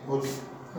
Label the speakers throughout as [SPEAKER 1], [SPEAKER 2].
[SPEAKER 1] Okay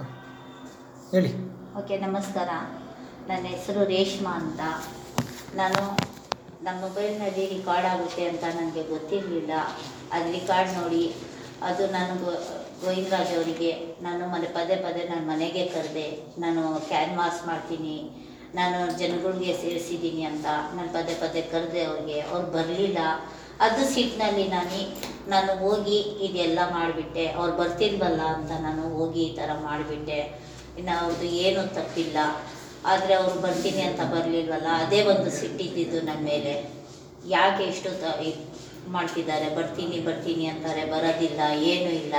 [SPEAKER 2] ಹೇಳಿ
[SPEAKER 3] okay ನಮಸ್ಕಾರ ನನ್ನ ಹೆಸರು ರೇಷ್ಮಾ ಅಂತ ನಾನು ನಮ್ಮ ಮೊಬೈಲ್ನಲ್ಲಿ ರಿಕಾರ್ಡ್ ಆಗುತ್ತೆ ಅಂತ ನನಗೆ ಗೊತ್ತಿರಲಿಲ್ಲ ಅದು ರಿಕಾರ್ಡ್ ನೋಡಿ ಅದು ನಾನು ಗೋ- ಗೋವಿಂದರಾಜ್ ಅವರಿಗೆ ನಾನು ಮನೆ ಪದೇ ಪದೇ ನಾನು ಮನೆಗೆ ಕರೆದೆ ನಾನು ಕ್ಯಾನ್ವಾಸ್ ಮಾಡ್ತೀನಿ ನಾನು ಜನಗಳಿಗೆ ಸೇರಿಸಿದ್ದೀನಿ ಅಂತ ನಾನು ಪದೇ ಪದೇ ಕರೆದೆ ಅವ್ರಿಗೆ ಅವ್ರು ಬರಲಿಲ್ಲ ಅದು ಸಿಟ್ಟಿನಲ್ಲಿ ನಾನು ನಾನು ಹೋಗಿ ಇದೆಲ್ಲ ಮಾಡಿಬಿಟ್ಟೆ ಅವ್ರು ಬರ್ತಿಲ್ವಲ್ಲ ಅಂತ ನಾನು ಹೋಗಿ ಈ ಥರ ಮಾಡಿಬಿಟ್ಟೆ ಇನ್ನು ಅವ್ರದ್ದು ಏನೂ ತಪ್ಪಿಲ್ಲ ಆದರೆ ಅವ್ರು ಬರ್ತೀನಿ ಅಂತ ಬರಲಿಲ್ವಲ್ಲ ಅದೇ ಒಂದು ಸಿಟ್ಟಿದ್ದಿದ್ದು ನನ್ನ ಮೇಲೆ ಯಾಕೆ ಇಷ್ಟು ತ ಇದ್ ಮಾಡ್ತಿದ್ದಾರೆ ಬರ್ತೀನಿ ಬರ್ತೀನಿ ಅಂತಾರೆ ಬರೋದಿಲ್ಲ ಏನೂ ಇಲ್ಲ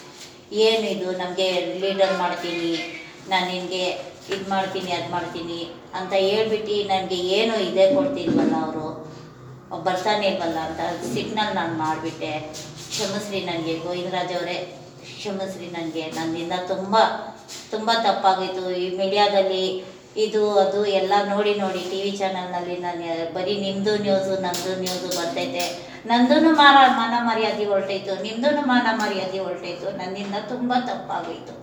[SPEAKER 3] ಏನು ಇದು ನಮಗೆ ಲೀಡರ್ ಮಾಡ್ತೀನಿ ನಾನು ನಿನಗೆ ಇದು ಮಾಡ್ತೀನಿ ಅದು ಮಾಡ್ತೀನಿ ಅಂತ ಹೇಳ್ಬಿಟ್ಟು ನನಗೆ ಏನು ಇದೇ ಕೊಡ್ತಿಲ್ವಲ್ಲ ಅವರು ಬರ್ತಾನೆ ಇಲ್ವಲ್ಲ ಅಂತ ಸಿಗ್ನಲ್ ನಾನು ಮಾಡಿಬಿಟ್ಟೆ ಕ್ಷಮಿಸ್ರಿ ನನಗೆ ಗೋವಿಂದರಾಜ್ ಅವರೇ ಕ್ಷಮಿಸ್ರಿ ನನಗೆ ನನ್ನಿಂದ ತುಂಬ ತುಂಬ ತಪ್ಪಾಗಿತ್ತು ಈ ಮೀಡಿಯಾದಲ್ಲಿ ಇದು ಅದು ಎಲ್ಲ ನೋಡಿ ನೋಡಿ ಟಿ ವಿ ಚಾನಲ್ನಲ್ಲಿ ನಾನು ಬರೀ ನಿಮ್ಮದು ನ್ಯೂಸು ನಮ್ಮದು ನ್ಯೂಸು ಬರ್ತೈತೆ ನಂದೂ ಮಾನ ಮಾನ ಮರ್ಯಾದೆ ಹೊರಟೈತು ನಿಮ್ಮದೂ ಮಾನ ಮರ್ಯಾದೆ ಹೊರಟೈತು ನನ್ನಿಂದ ತುಂಬ ತಪ್ಪಾಗೋಯ್ತು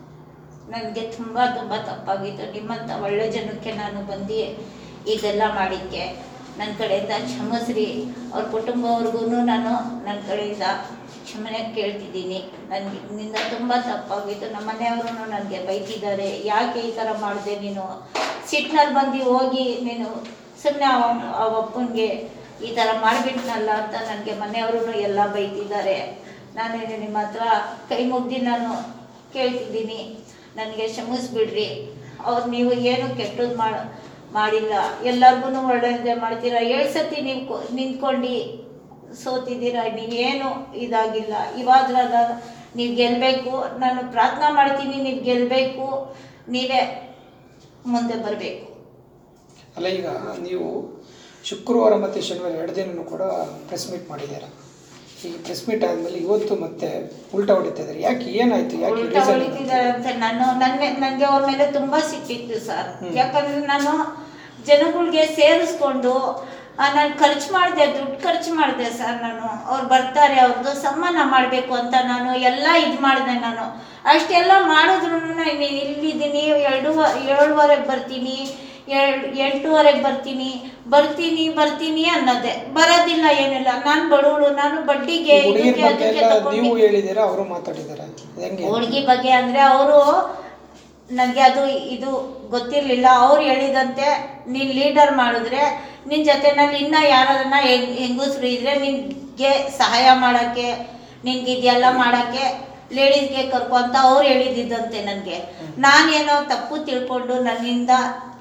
[SPEAKER 3] ನನಗೆ ತುಂಬ ತುಂಬ ತಪ್ಪಾಗಿತ್ತು ನಿಮ್ಮಂಥ ಒಳ್ಳೆ ಜನಕ್ಕೆ ನಾನು ಬಂದು ಇದೆಲ್ಲ ಮಾಡಿದ್ದೆ ನನ್ನ ಕಡೆಯಿಂದ ಕ್ಷಮಿಸ್ರಿ ಅವ್ರ ಕುಟುಂಬವ್ರಿಗೂ ನಾನು ನನ್ನ ಕಡೆಯಿಂದ ಕ್ಷಮನೆ ಕೇಳ್ತಿದ್ದೀನಿ ನನಗಿಂದ ತುಂಬ ತಪ್ಪಾಗಿತ್ತು ನಮ್ಮ ಮನೆಯವರು ನನಗೆ ಬೈತಿದ್ದಾರೆ ಯಾಕೆ ಈ ಥರ ಮಾಡಿದೆ ನೀನು ಸಿಟ್ನಲ್ಲಿ ಬಂದು ಹೋಗಿ ನೀನು ಸುಮ್ಮನೆ ಆ ಅಪ್ಪನಿಗೆ ಈ ಥರ ಮಾಡಿಬಿಟ್ನಲ್ಲ ಅಂತ ನನಗೆ ಮನೆಯವರು ಎಲ್ಲ ಬೈತಿದ್ದಾರೆ ನಾನು ನಿಮ್ಮ ಹತ್ರ ಕೈ ಮುಗ್ದು ನಾನು ಕೇಳ್ತಿದ್ದೀನಿ ನನಗೆ ಕ್ಷಮಿಸ್ಬಿಡ್ರಿ ಅವ್ರು ನೀವು ಏನು ಕೆಟ್ಟದ್ದು ಮಾಡ ಮಾಡಿಲ್ಲ ಎಲ್ಲರಿಗೂ ಒಳ್ಳೆಯದೇ ಮಾಡ್ತೀರಾ ಏಳು ಸತಿ ನೀವು ಕೊ- ನಿಂತ್ಕೊಂಡು ಸೋತಿದ್ದೀರಾ ನೀವೇನು ಇದಾಗಿಲ್ಲ ಇವಾದ್ರಲ್ಲ ನೀವು ಗೆಲ್ಲಬೇಕು ನಾನು ಪ್ರಾರ್ಥನಾ ಮಾಡ್ತೀನಿ ನೀವು ಗೆಲ್ಲಬೇಕು ನೀವೇ ಮುಂದೆ ಬರಬೇಕು
[SPEAKER 2] ಅಲ್ಲ ಈಗ ನೀವು ಶುಕ್ರವಾರ ಮತ್ತು ಶನಿವಾರ ಎರಡು ದಿನನೂ ಕೂಡ ಪ್ರೆಸ್ ಮೀಟ್ ಮಾಡಿದ್ದೀರಾ ಈ ಪ್ರೆಸ್ ಮೀಟ್ ಆದಮೇಲೆ ಇವತ್ತು ಮತ್ತೆ ಉಲ್ಟಾ ಹೊಡಿತಾ ಇದ್ದಾರೆ ಯಾಕೆ ಏನಾಯ್ತು ಯಾಕೆ
[SPEAKER 3] ಉಲ್ಟಾ
[SPEAKER 2] reason ಏನು?
[SPEAKER 3] ಹೊಡಿತಿದ್ದಾರೆ ಅಂತ ನಾನು ನನ್ನ ನನಗೆ ಅವ್ರ ಮೇಲೆ ತುಂಬಾ ಸಿಕ್ಕಿತ್ತು ಸರ್
[SPEAKER 2] ಹ್ಮ್.
[SPEAKER 3] ಯಾಕಂದ್ರೆ ನಾನು ಜನಗಳಿಗೆ ಸೇರಿಸ್ಕೊಂಡು ನಾನು ಖರ್ಚು ಮಾಡಿದೆ ದುಡ್ಡು ಖರ್ಚು ಮಾಡಿದೆ ಸರ್ ನಾನು ಅವ್ರು ಬರ್ತಾರೆ ಅವ್ರದ್ದು ಸನ್ಮಾನ ಮಾಡಬೇಕು ಅಂತ ನಾನು ಎಲ್ಲ ಇದು ಮಾಡಿದೆ ನಾನು ಅಷ್ಟೆಲ್ಲ ಮಾಡಿದ್ರು ಇಲ್ಲಿದ್ದೀನಿ ಎರಡು ಏಳುವರೆಗೆ ಬರ್ತೀನಿ ಏಳು ಎಂಟೂವರೆಗೆ ಬರ್ತೀನಿ ಬರ್ತೀನಿ ಬರ್ತೀನಿ ಅನ್ನೋದೆ ಬರೋದಿಲ್ಲ ಏನಿಲ್ಲ ನಾನು ಬಡವಳು ನಾನು ಬಡ್ಡಿಗೆ
[SPEAKER 2] ಈ ಹುಡುಗಿರ
[SPEAKER 3] ಇದಕ್ಕೆ
[SPEAKER 2] ಬಗ್ಗೆ
[SPEAKER 3] ಅದಕ್ಕೆ
[SPEAKER 2] ಎಲ್ಲ
[SPEAKER 3] ತಗೊಂಡು
[SPEAKER 2] ನೀವು ಹೇಳಿದ್ದೀರಾ ಅವರು ಮಾತಾಡಿದ್ದಾರೆ ಹೆಂಗೆ
[SPEAKER 3] ಹೋಳ್ಗೆ ಬಗ್ಗೆ ಅಂದರೆ ಅವರು ನನಗೆ ಅದು ಇದು ಗೊತ್ತಿರಲಿಲ್ಲ ಅವ್ರು ಹೇಳಿದಂತೆ ನೀನು ಲೀಡರ್ ಮಾಡಿದ್ರೆ ನಿನ್ನ ಜೊತೆನಲ್ಲಿ ಇನ್ನೂ ಯಾರನ್ನ ಹೆಂಗಸರು ಇದ್ರೆ ನಿನಗೆ ಸಹಾಯ ಮಾಡೋಕ್ಕೆ ನಿನ್ಗೆ ಇದೆಲ್ಲ ಮಾಡೋಕ್ಕೆ ಲೇಡೀಸ್ಗೆ ಕರ್ಕೊ ಅಂತ ಅವ್ರು ಹೇಳಿದ್ದಂತೆ ನನಗೆ ನಾನೇನೋ ತಪ್ಪು ತಿಳ್ಕೊಂಡು ನನ್ನಿಂದ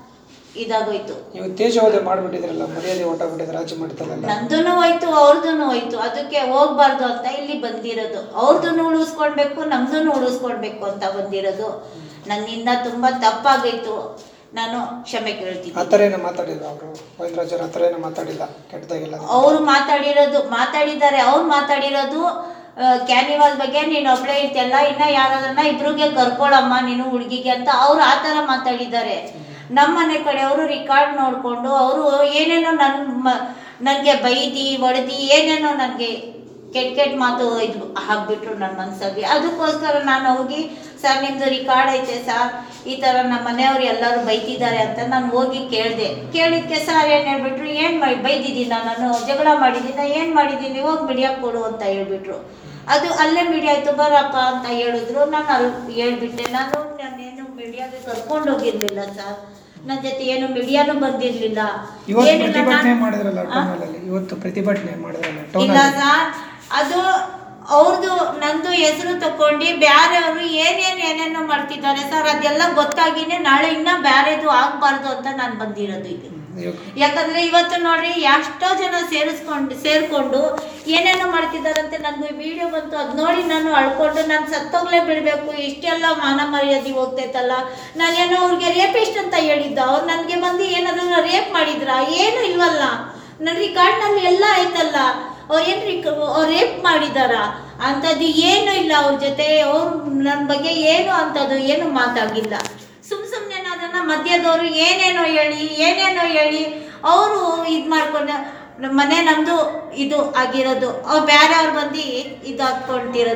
[SPEAKER 3] ಇದಾಗೋಯ್ತು
[SPEAKER 2] ನೀವು ತೇಜವಾದ ಮಾಡಿಬಿಟ್ಟಿದ್ರಲ್ಲ ಮರ್ಯಾದೆ ಹೊಟ್ಟೋಗ್ಬಿಟ್ಟಿದ್ರೆ ರಾಜ್ಯ ಮಾಡ್ತಾರಲ್ಲ
[SPEAKER 3] ನಂದೂ ಹೋಯ್ತು ಅವ್ರದ್ದು ಹೋಯ್ತು ಅದಕ್ಕೆ ಹೋಗ್ಬಾರ್ದು ಅಂತ ಇಲ್ಲಿ ಬಂದಿರೋದು ಅವ್ರದ್ದು ಉಳಿಸ್ಕೊಳ್ಬೇಕು ನಮ್ದು ಉಳಿಸ್ಕೊಳ್ಬೇಕು ಅಂತ ಬಂದಿರೋದು ನನ್ನಿಂದ ತುಂಬ ತಪ್ಪಾಗೈತು ನಾನು ಕ್ಷಮೆ
[SPEAKER 2] ಆ
[SPEAKER 3] ಕೇಳ್ತೀನಿ
[SPEAKER 2] ಥರ ಏನೋ ಮಾತಾಡಿಲ್ಲ ಅವರು ಗೋವಿಂದರಾಜರು ಆ ಥರ ಏನೋ ಮಾತಾಡಿಲ್ಲ ಕೆಟ್ಟದಾಗಿಲ್ಲ
[SPEAKER 3] ಅವ್ರು ಮಾತಾಡಿರೋದು ಮಾತಾಡಿದ್ದಾರೆ ಅವ್ರು ಮಾತಾಡಿರೋದು ಆ, ಕ್ಯಾನಿವಾಲ್ ಬಗ್ಗೆ ನೀನು ಒಬ್ಳೆ ಇರ್ತಿಯಲ್ಲ ಇನ್ನ ಯಾರನ್ನ ಇಬ್ರಿಗೆ ಕರ್ಕೊಳಮ್ಮ ನೀನು ಹುಡುಗಿಗೆ ಅಂತ ಅವ್ರು ಆ ಥರ ಮಾತಾಡಿದ್ದಾರೆ ನಮ್ಮ ಮನೆ ಕಡೆಯವರು ರಿಕಾರ್ಡ್ ನೋಡಿಕೊಂಡು ಅವರು ಏನೇನೋ ನನ್ನ ನನಗೆ ಬೈದಿ ಹೊಡೆದಿ ಏನೇನೋ ನನಗೆ ಕೆಟ್ಟ ಕೆಟ್ಟ ಮಾತು ಇದು ಹಾಕ್ಬಿಟ್ರು ನನ್ನ ಮನಸ್ಸಲ್ಲಿ ಅದಕ್ಕೋಸ್ಕರ ನಾನು ಹೋಗಿ ಸರ್ ನಿಮ್ಮದು ರಿಕಾರ್ಡ್ ಐತೆ ಸರ್ ಈ ಥರ ನಮ್ಮ ಮನೆಯವ್ರು ಎಲ್ಲರೂ ಬೈತಿದ್ದಾರೆ ಅಂತ ನಾನು ಹೋಗಿ ಕೇಳಿದೆ ಕೇಳಿದ್ಕೆ ಸರ್ ಏನು ಹೇಳ್ಬಿಟ್ರು ಏನು ಮಾಡಿ ಬೈದಿದ್ದೀನ ನಾನು ಜಗಳ ಮಾಡಿದ್ದೀನ ಏನು ಮಾಡಿದ್ದೀನಿ ಹೋಗಿ ಮೀಡಿಯಾ ಕೊಡು ಅಂತ ಹೇಳ್ಬಿಟ್ರು ಅದು ಅಲ್ಲೇ ಮೀಡಿಯಾ ಆಯ್ತು ಬರಪ್ಪ ಅಂತ ಹೇಳಿದ್ರು ನಾನು ಅಲ್ಲಿ ಹೇಳ್ಬಿಟ್ಟೆ ನಾನು ನಾನೇನು ಮೀಡಿಯಾಗೆ ಕರ್ಕೊಂಡು ಹೋಗಿರ್ಲಿಲ್ಲ ಸರ್ ನನ್ನ ಜೊತೆ ಏನು ಮೀಡಿಯಾನು ಬಂದಿರಲಿಲ್ಲ
[SPEAKER 2] ಇವತ್ತು ಪ್ರತಿಭಟನೆ ಮಾಡಿದ್ರಲ್ಲ ಟೌನಲ್ಲಿ ಇವತ್ತು ಪ್ರತಿಭಟನೆ ಮಾಡಿದ್ರಲ್ಲ
[SPEAKER 3] ಇಲ್ಲ
[SPEAKER 2] ಟೌನಲ್ಲಿ
[SPEAKER 3] ಸರ್ ಅದು ಅವ್ರದ್ದು ನಂದು ಹೆಸರು ತಕೊಂಡು ಬೇರೆಯವರು ಏನೇನು ಏನೇನೋ ಮಾಡ್ತಿದ್ದಾರೆ ಸರ್ ಅದೆಲ್ಲ ಗೊತ್ತಾಗಿನೇ ನಾಳೆ ಇನ್ನ ಬೇರೆದು ಆಗ್ಬಾರ್ದು ಅಂತ ನಾನು ಬಂದಿರೋದು ಇದು ಯಾಕಂದ್ರೆ ಇವತ್ತು ನೋಡ್ರಿ ಎಷ್ಟೋ ಜನ ಸೇರಿಸ್ಕೊಂಡು ಸೇರ್ಕೊಂಡು ಏನೇನೋ ಮಾಡ್ತಿದ್ದಾರಂತೆ ನನಗೆ ವಿಡಿಯೋ ಬಂತು ಅದು ನೋಡಿ ನಾನು ಅಳ್ಕೊಂಡು ನಾನು ಸತ್ತೋಗ್ಲೇ ಬಿಡಬೇಕು ಇಷ್ಟೆಲ್ಲ ಮಾನ ಮರ್ಯಾದೆ ಹೋಗ್ತೈತಲ್ಲ ನಾನೇನೋ ಅವ್ರಿಗೆ ರೇಪಿಸ್ಟ್ ಅಂತ ಹೇಳಿದ್ದ ಅವ್ರು ನನಗೆ ಬಂದು ಏನಾದ್ರು ರೇಪ್ ಮಾಡಿದ್ರ ಏನು ಇಲ್ವಲ್ಲ ನನ್ನ ರಿಕಾರ್ಡ್ನಲ್ಲಿ ಎಲ್ಲ ಆಯ್ತಲ್ಲ ಅವ್ರು ಏನು ರಿಕ್ ಅವ್ರು ರೇಪ್ ಮಾಡಿದಾರ ಅಂಥದ್ದು ಏನೂ ಇಲ್ಲ ಅವ್ರ ಜೊತೆ ಅವ್ರು ನನ್ನ ಬಗ್ಗೆ ಏನು ಅಂಥದ್ದು ಏನು ಮಾತಾಗಿಲ್ಲ ಸುಮ್ ಸುಮ್ಮನೆ ಅದನ್ನ ಮಧ್ಯದವರು ಏನೇನೋ ಹೇಳಿ ಏನೇನೋ ಹೇಳಿ ಅವರು ಇದು ಮಾಡ್ಕೊಂಡು ನಮ್ಮ ಮನೆ ನಮ್ಮದು ಇದು ಆಗಿರೋದು ಅವ್ರು ಬೇರೆ ಅವ್ರು ಬಂದು ಇದು ಹಾಕ್ಕೊಳ್ತಿರೋದು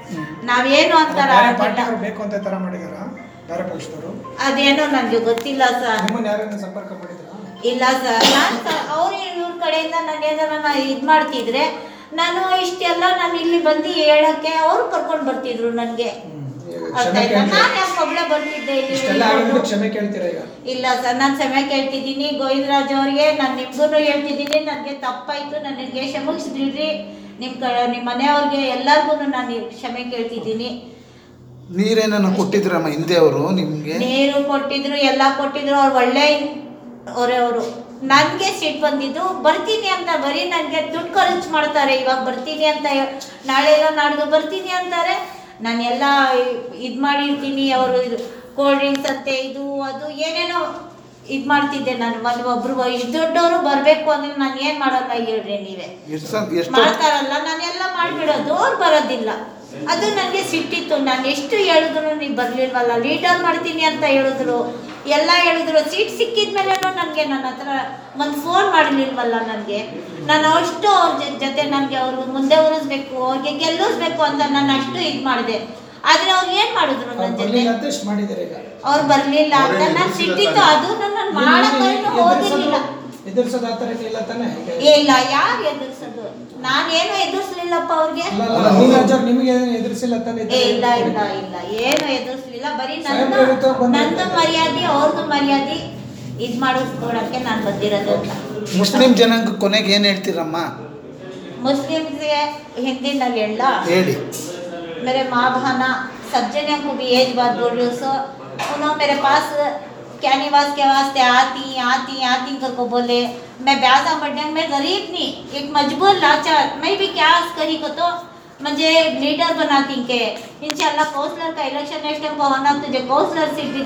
[SPEAKER 3] ನಾವೇನು ಅಂತಾರ
[SPEAKER 2] ಬೇರೆ ಪಾರ್ಟಿಯವರು ಬೇಕು ಅಂತ ಈ ಥರ ಮಾಡಿದಾರ ಬೇರೆ ಪಕ್ಷದವರು
[SPEAKER 3] ಅದೇನೋ ನನಗೆ ಗೊತ್ತಿಲ್ಲ ಸರ್
[SPEAKER 2] ನಿಮ್ಮನ್ನ ಯಾರನ್ನ ಸಂಪರ್ಕ ಮಾಡಿದ್ರ
[SPEAKER 3] ಇಲ್ಲ ಸರ್ ನಾನು ಅವ್ರ ಇವ್ರ ಕಡೆಯಿಂದ ನಾನು ಏನಾರ ಇದು ಮಾಡ್ತಿದ್ರೆ ನಾನು ಇಷ್ಟೆಲ್ಲ ನಾನು ಇಲ್ಲಿ ಬಂದು ಹೇಳಕ್ಕೆ ಅವ್ರು ಕರ್ಕೊಂಡು ಬರ್ತಿದ್ರು ನನಗೆ ಅರ್ಥ
[SPEAKER 2] ಕ್ಷಮೆ
[SPEAKER 3] ಆಯ್ತಾ
[SPEAKER 2] ಕೇಳ್ತೀರಾ
[SPEAKER 3] ನಾನು ಯಾಕೆ ಒಬ್ಳೆ ಬರ್ತಿದ್ದೆ ಇಲ್ಲಿ
[SPEAKER 2] ಇಷ್ಟೆಲ್ಲ ಆಗಿದ್ರೆ ಕ್ಷಮೆ ಕೇಳ್ತೀರಾ ಈಗ
[SPEAKER 3] ಇಲ್ಲ ಸರ್ ನಾನು ಕ್ಷಮೆ ಕೇಳ್ತಿದ್ದೀನಿ ಗೋವಿಂದರಾಜ್ ಅವ್ರಿಗೆ ನಾನು ನಿಮ್ಗೂ ಹೇಳ್ತಿದ್ದೀನಿ ನನಗೆ ತಪ್ಪಾಯ್ತು ನನಗೆ ಕ್ಷಮಿಸಿದ್ರಿ ನಿಮ್ಮ ಕ ನಿಮ್ಮ ಮನೆಯವ್ರಿಗೆ ಎಲ್ಲರಿಗೂ ನಾನು ಕ್ಷಮೆ ಕೇಳ್ತಿದ್ದೀನಿ
[SPEAKER 1] ನೀರೇನನ್ನು ಕೊಟ್ಟಿದ್ರಮ್ಮ ಹಿಂದೆ ಅವರು ನಿಮಗೆ
[SPEAKER 3] ನೀರು ಕೊಟ್ಟಿದ್ರು ಎಲ್ಲ ಕೊಟ್ಟಿದ್ರು ಅವ್ರು ಒಳ್ಳೆ ಅವರೇ ಅವರು ನನಗೆ ಸಿಟ್ಟು ಬಂದಿದ್ದು ಬರ್ತೀನಿ ಅಂತ ಬರೀ ನನಗೆ ದುಡ್ಡು ಖರ್ಚು ಮಾಡ್ತಾರೆ ಇವಾಗ ಬರ್ತೀನಿ ಅಂತ ಹೇಳ್- ನಾಳೆ ಇಲ್ಲ ನಾಡ್ದು ಬರ್ತೀನಿ ಅಂತಾರೆ ನಾನೆಲ್ಲ ಇದು ಮಾಡಿರ್ತೀನಿ ಅವರು ಇದು ಕೋಲ್ಡ್ ಡ್ರಿಂಕ್ಸ್ ಅಂತೆ ಇದು ಅದು ಏನೇನೋ ಇದು ಮಾಡ್ತಿದ್ದೆ ನಾನು ಮನೆ ಒಬ್ರು ಇಷ್ಟು ದೊಡ್ಡವರು ಬರಬೇಕು ಅಂದ್ರೆ ನಾನು ಏನು ಮಾಡಲ್ಲ ಹೇಳ್ರಿ ನೀವೇ
[SPEAKER 1] ಎಷ್ಟು ಎಷ್ಟು
[SPEAKER 3] ಮಾಡ್ತಾರಲ್ಲ ನಾನೆಲ್ಲ ಮಾಡಿಬಿಡೋದು ಅವ್ರು ಬರೋದಿಲ್ಲ ಅದು ನನಗೆ ಸಿಟ್ಟಿತ್ತು ನಾನು ಎಷ್ಟು ಹೇಳಿದ್ರು ನೀವು ಬರಲಿಲ್ವಲ್ಲ ಲೀಡರ್ ಮಾಡ್ತೀನಿ ಅಂತ ಹೇಳಿದ್ರು ಎಲ್ಲ ಹೇಳಿದ್ರು ಸೀಟ್ ಸಿಕ್ಕಿದ್ಮೇಲೆ ನನಗೆ ನನ್ನ ಹತ್ರ ಒಂದು ಫೋನ್ ಮಾಡಲಿಲ್ವಲ್ಲ ನನಗೆ ನಾನು ಅಷ್ಟು ಅವ್ರ ಜ- ಜೊತೆ ನನಗೆ ಅವ್ರಿಗೆ ಮುಂದೆ ಉರಿಸ್ಬೇಕು ಅವ್ರಿಗೆ ಗೆಲ್ಲಿಸ್ಬೇಕು ಅಂತ ನಾನು ಅಷ್ಟು ಇದು ಮಾಡಿದೆ ಆದರೆ ಅವ್ರು ಏನು ಮಾಡಿದ್ರು
[SPEAKER 2] ಅವ್ರು
[SPEAKER 3] ನನ್ನ ಜೊತೆ
[SPEAKER 2] ಬರ್ಲಿಲ್ಲ ಅಂತ ಇಷ್ಟು ಮಾಡಿದ್ದಾರೆ ಈಗ
[SPEAKER 3] ಅವ್ರು ಬರಲಿಲ್ಲ ಅಂತ ನಾನು ಸಿಟ್ಟಿತ್ತು ಅದು ನಾನು ಮಾಡೋಕ್ಕೂ ಹೋಗಿರ್ಲಿಲ್ಲ
[SPEAKER 2] ಎದುರಿಸೋದು ಆ ಥರ ಇಲ್ಲ ತಾನೆ ಈಗ
[SPEAKER 3] ಏ ಇಲ್ಲ ಯಾರು ಎದುರಿಸೋದು ನಾನೇನು ಎದುರಿಸ್ಲಿಲ್ಲಪ್ಪ ಅವ್ರಿಗೆ
[SPEAKER 2] ಅಲ್ಲ, ಅಲ್ಲ, ನೀರಾಜ್ ಅವ್ರು ನಿಮಗೆ ಎದುರಿಸಿಲ್ಲ ತಾನೆ
[SPEAKER 3] ಏ ಇಲ್ಲ ಇಲ್ಲ ಇಲ್ಲ ಏನು ಎದುರಿಸ್ಲಿಲ್ಲ ಬರೀ
[SPEAKER 2] ಸ್ವಯಂ
[SPEAKER 3] ನನ್ನ
[SPEAKER 2] ಪ್ರೇರಿತವಾಗಿ ಬಂದಿದ್ದು.
[SPEAKER 3] ನಂದು ಮರ್ಯಾದೆ ಅವ್ರದ್ದು ಮರ್ಯಾದೆ ಇದು ಮಾಡಿಸ್ಕೊಡಕ್ಕೆ ನಾನು ಬಂದಿರೋದು ಅಂತ
[SPEAKER 1] ಮುಸ್ಲಿಂ ಜನಾಂಗ ಕೊನೆಗೆ ಏನು ಹೇಳ್ತೀರಮ್ಮ
[SPEAKER 3] मुस्लिम्स हिंदी न लेला
[SPEAKER 1] ಹೇಳಿ
[SPEAKER 3] मेरे माँ बहना सब जने को भी एज बात बोल रही हूँ सो उन्होंने मेरे पास क्या निवास के वास्ते आती आती आती करको बोले मैं ब्याजा बढ़ने मैं गरीब नहीं एक मजबूर लाचार मैं भी क्या करी को तो मुझे लीडर बनाती के इंशाल्लाह काउंसलर का इलेक्शन नेक्स्ट टाइम को होना तुझे काउंसलर सीट